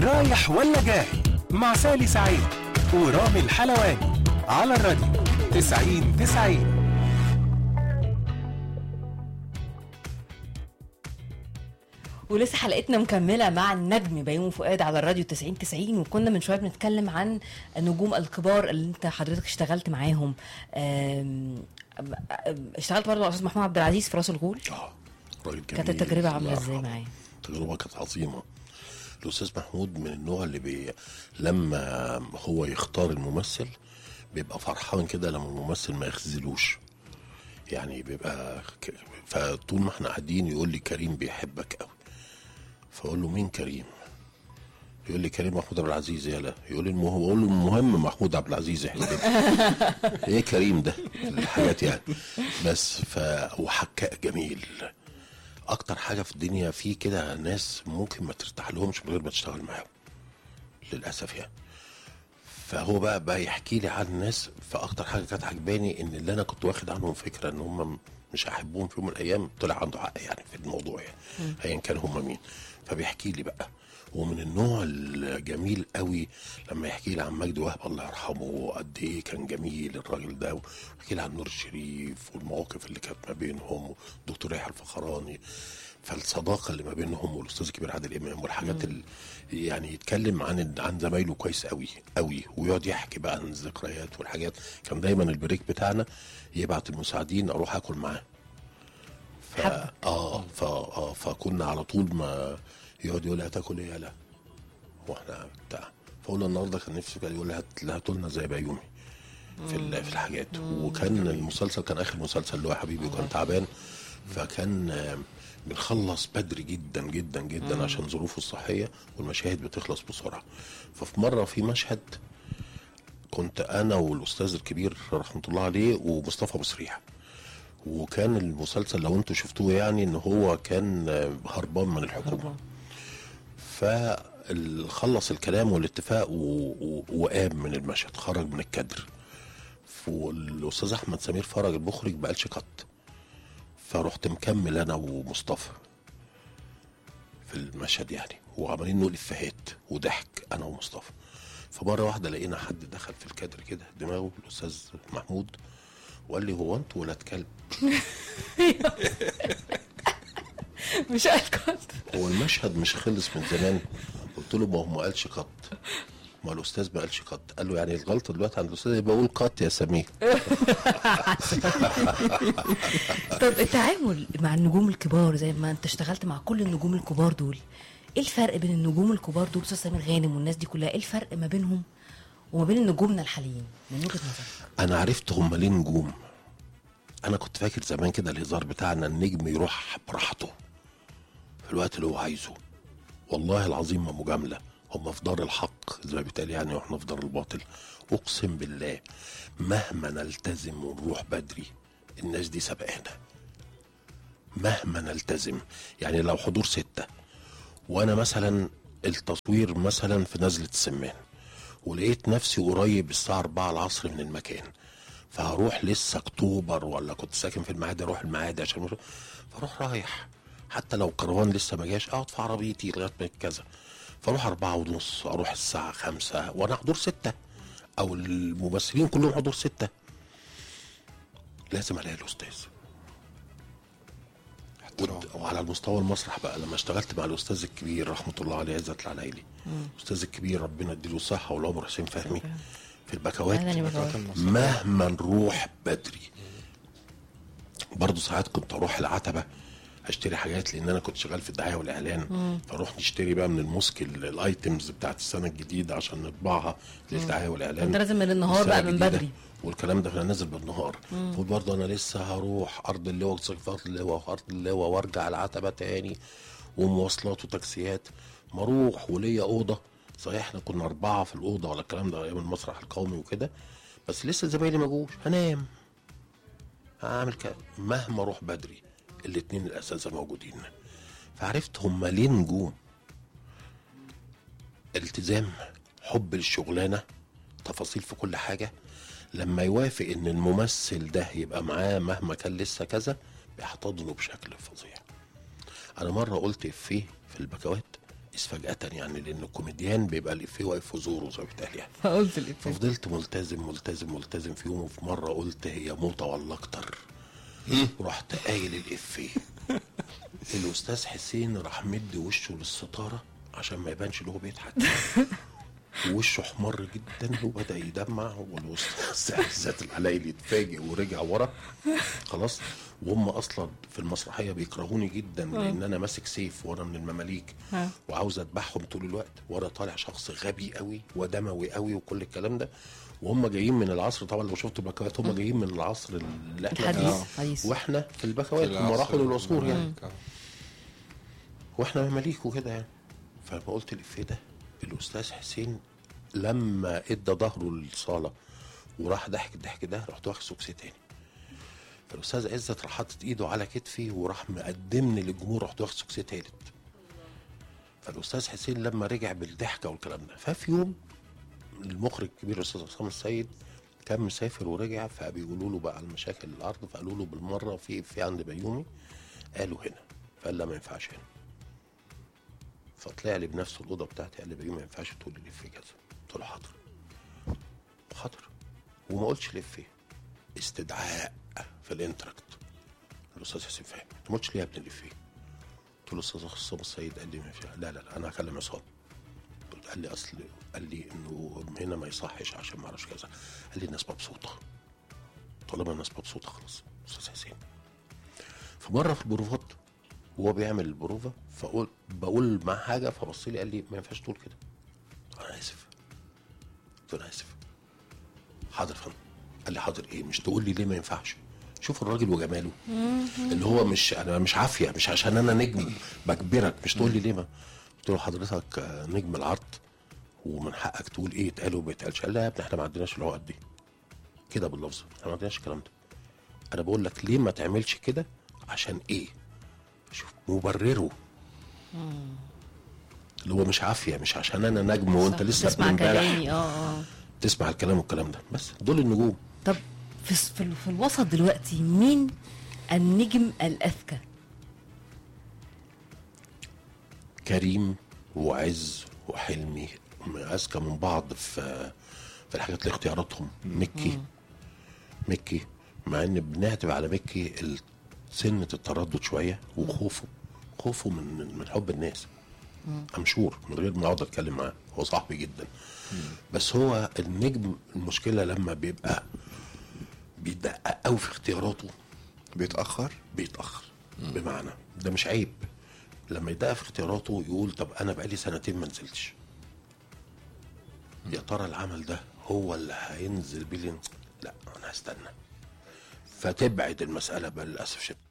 رايح ولا جاي مع سالي سعيد ورامي الحلواني على الراديو 90 90 ولسه حلقتنا مكمله مع النجم بيومي فؤاد على الراديو 90 90 وكنا من شويه بنتكلم عن النجوم الكبار اللي انت حضرتك اشتغلت معاهم آم، أم- اشتغلت برضه مع الاستاذ محمود عبد العزيز في راس الغول اه راجل كانت جميل. التجربه عامله الله ازاي يرحمه. معاه؟ التجربه كانت عظيمه الاستاذ محمود من النوع اللي بي لما هو يختار الممثل بيبقى فرحان كده لما الممثل ما يخذلوش يعني بيبقى ك... فطول ما احنا قاعدين يقول لي كريم بيحبك قوي فاقول له مين كريم يقول لي كريم محمود عبد العزيز يلا يقول لي المهم اقول له المهم محمود عبد العزيز يحبك ايه كريم ده الحاجات يعني بس ف وحكاء جميل اكتر حاجه في الدنيا في كده ناس ممكن ما ترتاح لهمش من غير ما تشتغل معاهم للاسف يعني فهو بقى بقى يحكي لي عن الناس فاكتر حاجه كانت عجباني ان اللي انا كنت واخد عنهم فكره ان هم مش هحبهم في يوم من الايام طلع عنده حق يعني في الموضوع يعني ايا كان هم مين فبيحكي لي بقى ومن النوع الجميل قوي لما يحكي لي عن مجدي وهب الله يرحمه قد ايه كان جميل الراجل ده ويحكي لي عن نور الشريف والمواقف اللي كانت ما بينهم والدكتور يحيى الفخراني فالصداقه اللي ما بينهم والاستاذ الكبير عادل امام والحاجات اللي يعني يتكلم عن عن زمايله كويس قوي قوي ويقعد يحكي بقى عن الذكريات والحاجات كان دايما البريك بتاعنا يبعت المساعدين اروح اكل معاه ف... حبك. اه ف... اه فكنا على طول ما يقعد يقول لي هتاكل ايه يالا واحنا بتاع فاقول له النهارده كان نفسي كده يقول لي هات هاتوا لنا زي بيومي في ال- في الحاجات وكان المسلسل كان اخر مسلسل اللي هو حبيبي وكان تعبان فكان آه، بنخلص بدري جدا جدا جدا عشان ظروفه الصحيه والمشاهد بتخلص بسرعه ففي مره في مشهد كنت انا والاستاذ الكبير رحمه الله عليه ومصطفى بصريح وكان المسلسل لو انتوا شفتوه يعني ان هو كان آه، هربان من الحكومه فخلص الكلام والاتفاق و- و- وقام من المشهد خرج من الكادر والاستاذ احمد سمير فرج المخرج ما قالش قط فرحت مكمل انا ومصطفى في المشهد يعني وعمالين نقول افيهات وضحك انا ومصطفى فمره واحده لقينا حد دخل في الكادر كده دماغه الاستاذ محمود وقال لي هو انتوا ولاد كلب مش الكت هو المشهد مش خلص من زمان قلت له ما هو ما قالش قط ما الاستاذ ما قالش قط قال له يعني الغلطه دلوقتي عند الاستاذ يبقى اقول قط يا سمير طب التعامل مع النجوم الكبار زي ما انت اشتغلت مع كل النجوم الكبار دول ايه الفرق بين النجوم الكبار دول استاذ سمير غانم والناس دي كلها ايه الفرق ما بينهم وما بين نجومنا الحاليين من وجهه نظرك انا عرفت هم ليه نجوم انا كنت فاكر زمان كده الهزار بتاعنا النجم يروح براحته في الوقت اللي هو عايزه والله العظيم ما مجامله هم في دار الحق زي ما بيتقال يعني واحنا في دار الباطل اقسم بالله مهما نلتزم ونروح بدري الناس دي سبقانا مهما نلتزم يعني لو حضور ستة وانا مثلا التصوير مثلا في نزلة السمان ولقيت نفسي قريب الساعة 4 العصر من المكان فهروح لسه اكتوبر ولا كنت ساكن في المعادي اروح المعادي عشان مش... فاروح رايح حتى لو كروان لسه ما جاش اقعد في عربيتي لغايه ما كذا فاروح أربعة ونص اروح الساعة خمسة وانا حضور ستة او الممثلين كلهم حضور ستة لازم الاقي الاستاذ ود- وعلى المستوى المسرح بقى لما اشتغلت مع الاستاذ الكبير رحمه الله عليه عزت العلايلي الاستاذ الكبير ربنا يديله الصحه والعمر حسين فهمي في البكوات أهلاً يا بكوات. مهما نروح بدري برضه ساعات كنت اروح العتبه اشتري حاجات لان انا كنت شغال في الدعايه والاعلان فاروح نشتري بقى من المسك ال- الايتمز بتاعت السنه الجديده عشان نطبعها للدعايه والاعلان انت لازم من النهار السنة بقى من الجديدة. بدري. والكلام ده كان نازل بالنهار فقلت برضه انا لسه هروح ارض اللواء وصفات ارض اللواء وارض اللواء وارجع العتبه تاني ومواصلات وتاكسيات ما اروح وليا اوضه صحيح احنا كنا اربعه في الاوضه ولا الكلام ده ايام المسرح القومي وكده بس لسه زمايلي ما جوش هنام هعمل كده مهما اروح بدري الاتنين الاساتذه موجودين فعرفت هم ليه نجوم التزام حب للشغلانه تفاصيل في كل حاجه لما يوافق ان الممثل ده يبقى معاه مهما كان لسه كذا بيحتضنه بشكل فظيع انا مره قلت افيه في البكوات الحديث فجاه يعني لان الكوميديان بيبقى الافيه واقف في زوره زي ما بيتقال يعني فقلت الإفيه ففضلت ملتزم ملتزم ملتزم في يوم وفي مره قلت هي موته ولا اكتر ورحت قايل الافيه الاستاذ حسين راح مدي وشه للستاره عشان ما يبانش اللي هو بيضحك وشه احمر جدا وبدا يدمع والاستاذ عزت العلايلي اتفاجئ ورجع ورا خلاص وهم اصلا في المسرحيه بيكرهوني جدا لان انا ماسك سيف وانا من المماليك ها. وعاوز اذبحهم طول الوقت وانا طالع شخص غبي قوي ودموي قوي وكل الكلام ده وهم جايين من العصر طبعا لو شفتوا البكوات هم جايين من العصر اللي احنا الحديث فيه حديث واحنا في البكوات هم العصر راحوا للعصور يعني المماليك، آه. واحنا مماليك وكده يعني فلما قلت الافيه ده الاستاذ حسين لما ادى ظهره للصاله وراح ضحك الضحك ده رحت واخد سوكسي تاني فالاستاذ عزت راح حاطط ايده على كتفي وراح مقدمني للجمهور رحت واخد سوكسي تالت فالاستاذ حسين لما رجع بالضحكه والكلام ده ففي يوم المخرج الكبير الاستاذ عصام السيد كان مسافر ورجع فبيقولوا له بقى على المشاكل العرض فقالوا له بالمره في في عند بيومي قالوا هنا فقال لا ما ينفعش هنا فطلع لي بنفس الاوضه بتاعتي قال لي بيومي ما ينفعش تقول لي في كذا قلت له حاضر حاضر وما قلتش ليه استدعاء في الانتراكت الاستاذ حسين فهمي انت ما قلتش ليه يا ابن الافيه قلت له الاستاذ عصام السيد قال لي ما فيها لا لا لا انا هكلم عصام قلت- قال لي اصل قال لي انه هنا ما يصحش عشان ما اعرفش كذا قال لي الناس مبسوطه طالما الناس مبسوطه خلاص استاذ حسين فمره في البروفات وهو بيعمل البروفه فقول بقول مع حاجه فبص لي قال لي ما ينفعش تقول كده انا اسف قلت له انا اسف حاضر يا فندم قال لي حاضر ايه مش تقول لي ليه ما ينفعش شوف الراجل وجماله اللي هو مش انا مش عافيه مش عشان انا نجم بجبرك مش تقول لي ليه ما قلت له حضرتك آه، نجم العرض ومن حقك تقول ايه يتقال وما يتقالش قال لا يا ابني احنا ما عندناش العقد دي كده باللفظ احنا ما عندناش الكلام ده انا بقول لك ليه ما تعملش كده عشان ايه شوف مبرره اللي هو مش عافيه مش عشان انا نجم وانت لسه ابن تسمع امبارح كلامي اه اه تسمع الكلام والكلام ده بس دول النجوم طب في الس- في, ال- في الوسط دلوقتي مين النجم الاذكى كريم وعز وحلمي اذكى من بعض في في الحاجات اللي اختياراتهم مكي مكي مع ان بنعتب على مكي ال- سنة التردد شوية وخوفه خوفه من من حب الناس امشور من غير ما اقعد اتكلم معاه هو صاحبي جدا بس هو النجم المشكلة لما بيبقى بيدقق قوي في اختياراته بيتاخر بيتاخر بمعنى ده مش عيب لما يدقق في اختياراته يقول طب انا بقالي سنتين ما نزلتش يا ترى العمل ده هو اللي هينزل بيه لا انا هستنى فتبعد المساله بقى للاسف شديد